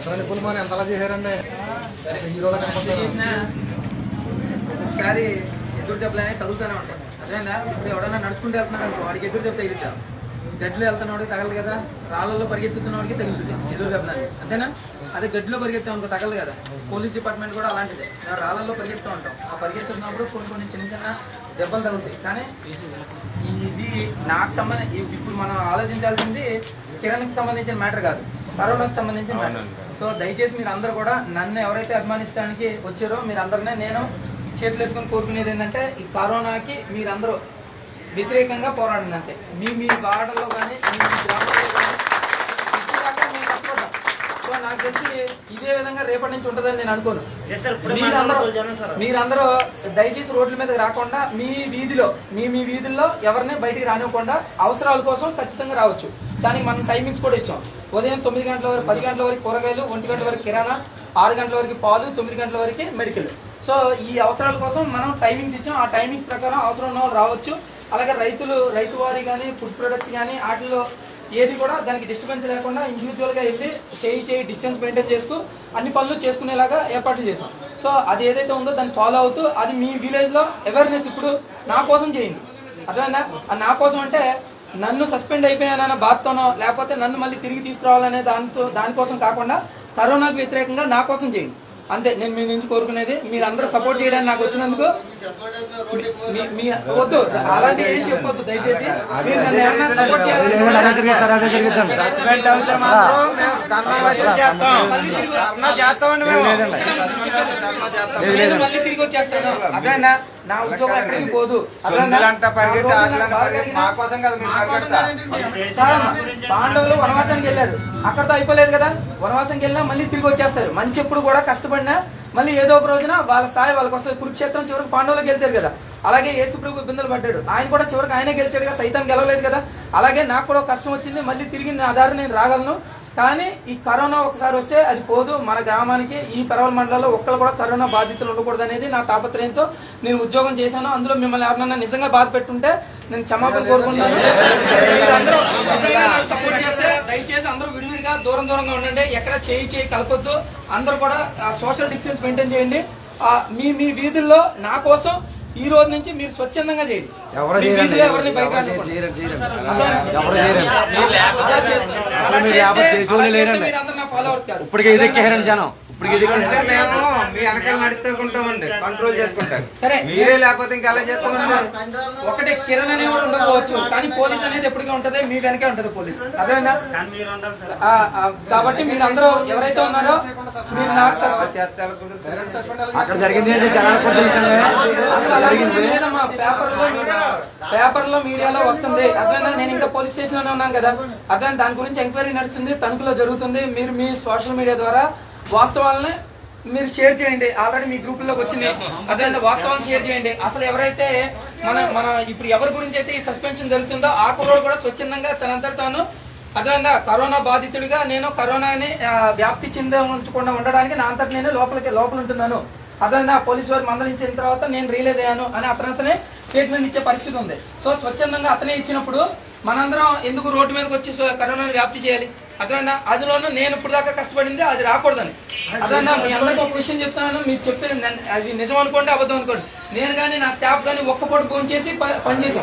అసలు కులమాని ఎంతలా చేశారండి హీరోలో కనపడుతున్నారు చేసినా ఒకసారి ఎదురు దెబ్బలు అనేవి తగులుతూనే ఉంటాయి అదేనా ఇప్పుడు ఎవడన్నా నడుచుకుంటూ వెళ్తున్నాడు అనుకో వాడికి ఎదురు దెబ్బ తగిలిద్దాం గడ్డిలో వెళ్తున్నవాడికి తగలదు కదా రాళ్ళల్లో పరిగెత్తుతున్నవాడికి తగులుతుంది ఎదురు దెబ్బలు అనేది అంతేనా అదే గడ్డిలో పరిగెత్తాం అనుకో తగలదు కదా పోలీస్ డిపార్ట్మెంట్ కూడా అలాంటిదే మేము రాళ్ళల్లో పరిగెత్తూ ఉంటాం ఆ పరిగెత్తున్నప్పుడు కొన్ని కొన్ని చిన్న చిన్న దెబ్బలు తగులుతాయి కానీ ఇది నాకు సంబంధించి ఇప్పుడు మనం ఆలోచించాల్సింది కిరణ్కి సంబంధించిన మ్యాటర్ కాదు కరోనాకి సంబంధించిన మ్యాటర్ సో దయచేసి మీరు అందరూ కూడా నన్ను ఎవరైతే అభిమానిస్తానికి వచ్చారో మీరు అందరినీ నేను చేతులు వేసుకొని కోరుకునేది ఏంటంటే ఈ కరోనాకి మీరందరూ వ్యతిరేకంగా పోరాడండి అంతే మీ మీ వాడల్లో కానీ మీ మీ గ్రామాల్లో కానీ ఇప్పటిదాకా మేము కష్టపడ్డాం సో నాకు తెలిసి ఇదే విధంగా రేపటి నుంచి ఉంటుందని నేను అనుకోను మీరందరూ మీరందరూ దయచేసి రోడ్ల మీదకి రాకుండా మీ వీధిలో మీ మీ వీధుల్లో ఎవరిని బయటికి రానివ్వకుండా అవసరాల కోసం ఖచ్చితంగా రావచ్చు దానికి మనం టైమింగ్స్ కూడా ఇచ్చాం ఉదయం తొమ్మిది గంటల వరకు పది గంటల వరకు కూరగాయలు ఒంటి గంటల వరకు కిరాణా ఆరు గంటల వరకు పాలు తొమ్మిది గంటల వరకు మెడికల్ సో ఈ అవసరాల కోసం మనం టైమింగ్స్ ఇచ్చాం ఆ టైమింగ్స్ ప్రకారం అవసరం ఉన్న వాళ్ళు రావచ్చు అలాగే రైతులు రైతు వారి కానీ ఫుడ్ ప్రొడక్ట్స్ కానీ వాటిలో ఏది కూడా దానికి డిస్టర్బెన్స్ లేకుండా ఇండివిజువల్ గా వెళ్ళి చేయి చేయి డిస్టెన్స్ మెయింటైన్ చేసుకు అన్ని పనులు చేసుకునేలాగా ఏర్పాట్లు చేసాం సో అది ఏదైతే ఉందో దాన్ని ఫాలో అవుతూ అది మీ విలేజ్ లో అవేర్నెస్ ఇప్పుడు నా కోసం చేయండి అర్థమైందా అది నా కోసం అంటే నన్ను సస్పెండ్ అయిపోయానన్న బాధతోనో లేకపోతే నన్ను మళ్ళీ తిరిగి తీసుకురావాలనే దానితో దానికోసం కాకుండా కరోనాకు వ్యతిరేకంగా నా కోసం చేయండి అంతే నేను మీ నుంచి కోరుకునేది మీరు అందరూ సపోర్ట్ చేయడానికి నాకు వచ్చినందుకు మీ- మీ వద్దు అలాంటి ఏం చెప్పొద్దు దయచేసి మీరు నన్ను ఎవరైనా సపోర్ట్ సస్పెండ్ అవుతే మాత్రం మేము ధర్నా చేస్తాం మళ్ళీ తిరిగి ధర్నా చేస్తామండి మేము నేను మళ్ళీ తిరిగి వచ్చేస్తాను అర్థమైందా నా ఉద్యోగం ఎక్కడికి పోదు అర్థమైందా? సొందులంతా పరిగెట్టి నా రోజు ఆటలంతా నాకు బాగా పరిగెట్టి కలిగిన- మా కోసం కదా మీరు పరిగెడతా సార్, పాండవులు వనవాసానికి వెళ్ళారు అక్కడతో అయిపోలేదు కదా వనవాసానికి వెళ్ళినా మళ్ళీ తిరిగి వచ్చేస్తారు మంచి ఎప్పుడు కూడా కష్టపడినా మళ్ళీ ఏదో ఒక రోజున వాళ్ళ స్థాయి వాళ్ళకి వస్తుంది కురుక్షేత్రం చివరికి పాండవులు గెలిచారు కదా అలాగే యేసుప్రభు ఇబ్బందులు పడ్డాడు ఆయన కూడా చివరికి ఆయనే గెలిచాడు కదా సైతం గెలవలేదు కదా అలాగే నాకు కూడా ఒక కష్టం వచ్చింది మళ్ళీ తిరిగి నా దారి నేను రాగలను కానీ ఈ కరోనా ఒకసారి వస్తే అది పోదు మన గ్రామానికి ఈ పర్వల మండలంలో ఒక్కరు కూడా కరోనా బాధితులు ఉండకూడదు అనేది నా తాపత్రయంతో నేను ఉద్యోగం చేశాను అందులో మిమ్మల్ని ఎవరినైనా నిజంగా బాధ పెట్టుంటే నేను క్షమాపణ కోరుకుంటున్నాను మీరందరూ నిజంగా నాకు సపోర్ట్ చేస్తే దయచేసి అందరూ విడివిడిగా దూరం దూరంగా ఉండండి ఎక్కడ చేయి చేయి కలపొద్దు అందరూ కూడా సోషల్ డిస్టెన్స్ మెయింటైన్ చేయండి ఆ, మీ మీ వీధుల్లో నా కోసం ఈ రోజు నుంచి మీరు స్వచ్ఛందంగా చేయండి ఎవరు మీ చేయరండి. వీధిలో ఎవరిని బయట ఎవరు రానివ్వకండి. చేయరు, చేయరు. అర్థమైందా? ఎవరు చేయరండి. అలా చేస్తే- అసలు అలా మీరు చేస్తే- లేకపోతే చేసేవాళ్ళే అలా చేస్తే లేరండి. మీరందరూ నా followers కాదు. ఇప్పటికే ఇదెక్కేసారండి జనం ఇప్పటికే అంటే ఇదెక్కేసారు మేము మీ వెనకాల నడుస్తుంటామండి కంట్రోల్ చేసుకుంటారు సరే మీరే లేకపోతే ఇంకా ఎలా చేస్తామండి ఒకటే కిరణ్ అనేవాడు ఉండకపోవచ్చు కానీ పోలీస్ అనేది ఎప్పటికీ ఉంటది మీ వెనకే ఉంటది పోలీస్ అర్థమైందా ఆ, ఆ, కాబట్టి మీరు అందరూ ఎవరైతే ఉన్నారో మీరు నాకు సపోర్ట్ అక్కడ జరిగింది ఏంటి జనాలు కూడా తెలిసిందే అసలు అలాంటిది లేదమ్మా పేపర్లో పేపర్లో మీడియాలో వస్తుంది అర్థమైనా నేను ఇంకా పోలీస్ స్టేషన్ లోనే ఉన్నాను కదా అర్థం దాని గురించి ఎంక్వైరీ నడుస్తుంది తణుకులో జరుగుతుంది మీరు మీ సోషల్ మీడియా ద్వారా వాస్తవాలని మీరు షేర్ చేయండి ఆల్రెడీ మీ గ్రూప్ లోకి వచ్చింది అదే వాస్తవాలను షేర్ చేయండి అసలు ఎవరైతే మన మన ఇప్పుడు ఎవరి గురించి అయితే ఈ సస్పెన్షన్ జరుగుతుందో ఆ కుర్రోడు కూడా స్వచ్ఛందంగా తనంతట తాను అర్థమైందా కరోనా బాధితుడిగా నేను కరోనాని ఆ, వ్యాప్తి చెందకుండా ఉండడానికి నా అంతటి నేను లోపలికి లోపల ఉంటున్నాను అర్థమైందా పోలీసు వారు మందలించిన తర్వాత నేను రియలైజ్ అయ్యాను అని అతను అతనే స్టేట్మెంట్ ఇచ్చే పరిస్థితి ఉంది సో స్వచ్ఛందంగా అతనే ఇచ్చినప్పుడు మనందరం ఎందుకు రోడ్డు మీదకి వచ్చి స్వ- కరోనాని వ్యాప్తి చేయాలి అర్థమైందా అందులోనూ నేను ఇప్పుడు దాకా కష్టపడింది అది రాకూడదని అర్థమైందా మీ అందరికీ ఒక విషయం చెప్తున్నాను మీరు చెప్పేది నన్ను- అది నిజం అనుకోండి అబద్ధం అనుకోండి నేను కానీ నా స్టాఫ్ కానీ ఒక్క పూట ఫోన్ చేసి ప- పనిచేసాం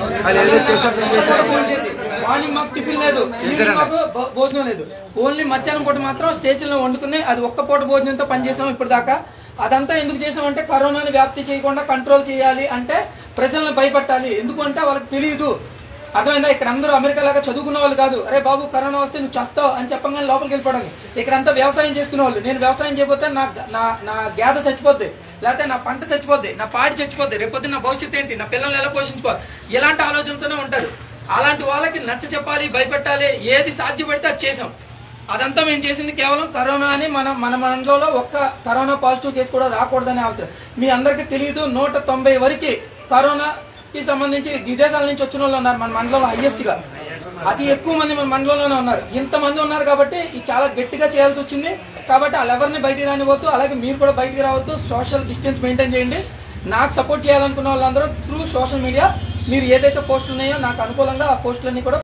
ఫోన్ చేసి మార్నింగ్ మాకు టిఫిన్ లేదు ఈవినింగ్ మాకు భో- భోజనం లేదు ఓన్లీ మధ్యాహ్నం పూట మాత్రం స్టేషన్ లో వండుకుని అది ఒక్క పూట భోజనంతో పనిచేసాం ఇప్పుడు దాకా అదంతా ఎందుకు చేసామంటే కరోనాని వ్యాప్తి చేయకుండా కంట్రోల్ చేయాలి అంటే ప్రజలను భయపెట్టాలి ఎందుకంటే వాళ్ళకి తెలియదు అర్థమైందా ఇక్కడ అందరూ అమెరికా లాగా చదువుకున్న వాళ్ళు కాదు అరే బాబు కరోనా వస్తే నువ్వు చస్తావు అని చెప్పగానే లోపలికి వెళ్ళిపోవడానికి ఇక్కడ అంతా వ్యవసాయం చేసుకునే వాళ్ళు నేను వ్యవసాయం చేయకపోతే నా నా నా గేద చచ్చిపోద్ది లేకపోతే నా పంట చచ్చిపోద్ది నా పాడి చచ్చిపోద్ది రేపొద్దు నా భవిష్యత్తు ఏంటి నా పిల్లల్ని ఎలా పోషించుకోవాలి ఇలాంటి ఆలోచనతోనే ఉంటారు అలాంటి వాళ్ళకి నచ్చ చెప్పాలి భయపెట్టాలి ఏది సాధ్యపడితే అది చేసాం అదంతా మేము చేసింది కేవలం కరోనా అని మన మన మండలంలో ఒక్క కరోనా పాజిటివ్ కేసు కూడా రాకూడదని ఆలోచన మీ అందరికీ తెలియదు నూట తొంభై వరకు కరోనాకి సంబంధించి విదేశాల నుంచి వచ్చిన వాళ్ళు ఉన్నారు మన మండలంలో హైయెస్ట్ గా అతి ఎక్కువ మంది మన మండలంలోనే ఉన్నారు ఇంతమంది ఉన్నారు కాబట్టి ఇది చాలా గట్టిగా చేయాల్సి వచ్చింది కాబట్టి వాళ్ళు ఎవరిని బయటికి రానివ్వద్దు అలాగే మీరు కూడా బయటికి రావద్దు సోషల్ డిస్టెన్స్ మెయింటైన్ చేయండి నాకు సపోర్ట్ చేయాలనుకున్న వాళ్ళందరూ త్రూ సోషల్ మీడియా మీరు ఏదైతే పోస్టులు ఉన్నాయో నాకు అనుకూలంగా ఆ పోస్టులన్నీ కూడా